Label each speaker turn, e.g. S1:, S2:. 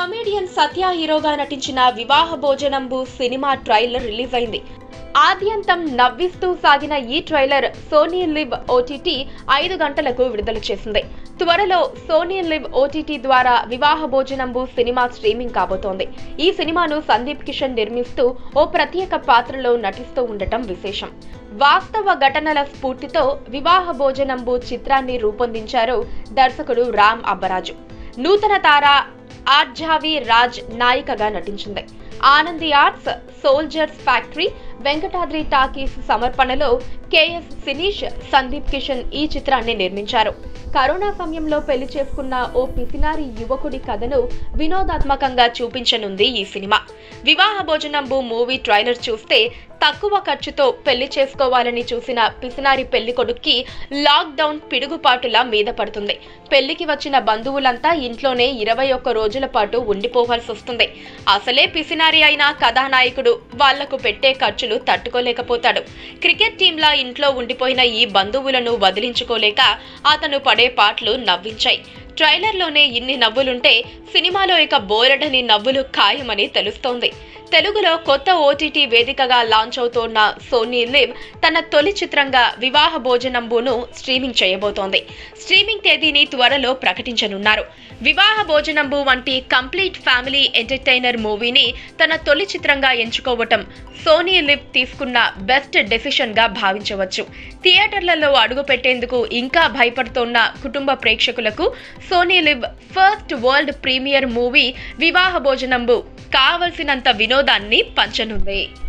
S1: comedian సత్య హీరోగా నటించిన వివాహ భోజనంబు సినిమా ట్రైలర్ రిలీజ్ అయింది ఆద్యంతం నవ్విస్తూ సాగిన ఈ ట్రైలర్ సోనీ లివ్ ఓటీటీ ఐదు గంటలకు విడుదల చేసింది త్వరలో సోనీ లివ్ ఓటీటీ ద్వారా వివాహ భోజనంబు సినిమా స్ట్రీమింగ్ కాబోతోంది ఈ సినిమాను సందీప్ కిషన్ నిర్మిస్తూ ఓ ప్రత్యేక పాత్రలో నటిస్తూ ఉండటం విశేషం వాస్తవ ఘటనల స్ఫూర్తితో వివాహ భోజనంబు చిత్రాన్ని రూపొందించారు దర్శకుడు రామ్ అబ్బరాజు నూతన తార ఆర్జావి రాజ్ నాయికగా నటించింది Anandi Arts Soldiers Factory Venkatadri Talkies సమర్పణలో కేఎస్ సినీష్ సందీప్ కిషన్ ఈ చిత్రాన్ని నిర్మించారు కరోనా సమయంలో పెళ్లి చేసుకున్న ఓ పిసినారి యువకుడి కథను వినోదాత్మకంగా చూపించనుంది ఈ సినిమా వివాహ భోజనంబు మూవీ ట్రైలర్ చూస్తే తక్కువ ఖర్చుతో పెళ్లి చేసుకోవాలని చూసిన పిసినారి పెళ్లి కొడుక్కి లాక్డౌన్ పిడుగుపాటులా మీద పడుతుంది పెళ్లికి వచ్చిన బంధువులంతా ఇంట్లోనే ఇరవై ఒక్క రోజుల పాటు ఉండిపోవాల్సి వస్తుంది అసలే పిసినారి అయిన కథానాయకుడు వాళ్లకు పెట్టే ఖర్చులు తట్టుకోలేకపోతాడు క్రికెట్ టీంలా ఇంట్లో ఉండిపోయిన ఈ బంధువులను వదిలించుకోలేక అతను పడే పాటలు నవ్వించాయి ట్రైలర్లోనే ఇన్ని నవ్వులుంటే సినిమాలో ఇక బోరడని నవ్వులు ఖాయమని తెలుస్తోంది తెలుగులో కొత్త ఓటీటీ వేదికగా లాంచ్ అవుతోన్న సోనీ లివ్ తన తొలి చిత్రంగా వివాహ భోజనంబును స్ట్రీమింగ్ చేయబోతోంది స్ట్రీమింగ్ తేదీని త్వరలో ప్రకటించనున్నారు వివాహ భోజనంబు వంటి కంప్లీట్ ఫ్యామిలీ ఎంటర్టైనర్ మూవీని తన తొలి చిత్రంగా ఎంచుకోవటం సోనీ లివ్ తీసుకున్న బెస్ట్ డెసిషన్ గా భావించవచ్చు థియేటర్లలో అడుగు పెట్టేందుకు ఇంకా భయపడుతోన్న కుటుంబ ప్రేక్షకులకు Sony LIV first world premiere movie Vivaha Bhojanambu కావలసినంత వినోదాన్ని పంచనుంది